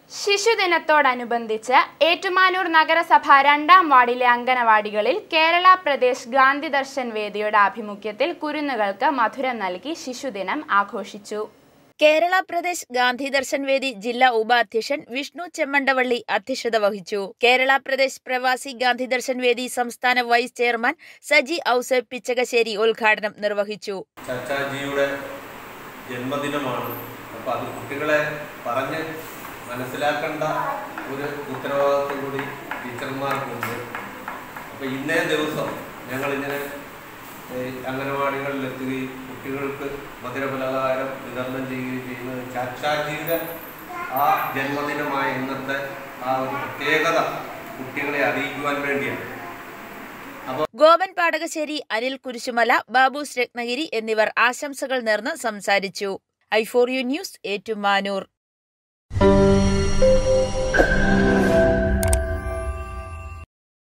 ശിശുദിനത്തോടനുബന്ധിച്ച് ഏറ്റുമാനൂർ നഗരസഭ രണ്ടാം വാർഡിലെ അംഗനവാടികളിൽ കേരള പ്രദേശ് ഗാന്ധി ദർശൻ വേദിയുടെ ആഭിമുഖ്യത്തിൽ കുരുന്നുകൾക്ക് മധുരം നൽകി ശിശുദിനം ആഘോഷിച്ചു കേരള പ്രദേശ് ഗാന്ധി ദർശൻ വേദി ജില്ലാ ഉപാധ്യക്ഷൻ വിഷ്ണു ചെമ്മണ്ടവള്ളി അധ്യക്ഷത വഹിച്ചു കേരള പ്രദേശ് പ്രവാസി ഗാന്ധി ദർശൻ വേദി സംസ്ഥാന വൈസ് ചെയർമാൻ സജി ഔസേബ് പിച്ചകശ്ശേരി ഉദ്ഘാടനം നിർവഹിച്ചു ചാച്ചാജിയുടെ ജന്മദിനമാണ് അപ്പോൾ അത് കുട്ടികളെ പറഞ്ഞ് മനസ്സിലാക്കേണ്ട ഒരു ഉത്തരവാദിത്വം കൂടി ടീച്ചർമാർക്കുണ്ട് അപ്പോൾ ഇന്നേ ദിവസം ഞങ്ങളിങ്ങനെ ഏഹ്, അംഗനവാടികളിലെത്തുകയും കുട്ടികൾക്ക് മധുരപലഹാരം വിതരണം ചെയ്യുകയും ചെയ്യുന്നത് ചാച്ചാജിയുടെ ആ ജന്മദിനമായ ഇന്നത്തെ ആ ഒരു പ്രത്യേകത കുട്ടികളെ അറിയിക്കുവാൻ വേണ്ടിയാണ് ഗോപൻ പാടകശ്ശേരി അനിൽ കുരിശുമല ബാബൂസ് രത്നഗിരി എന്നിവർ ആശംസകൾ നേർന്ന് സംസാരിച്ചു I four you news Ettumanoor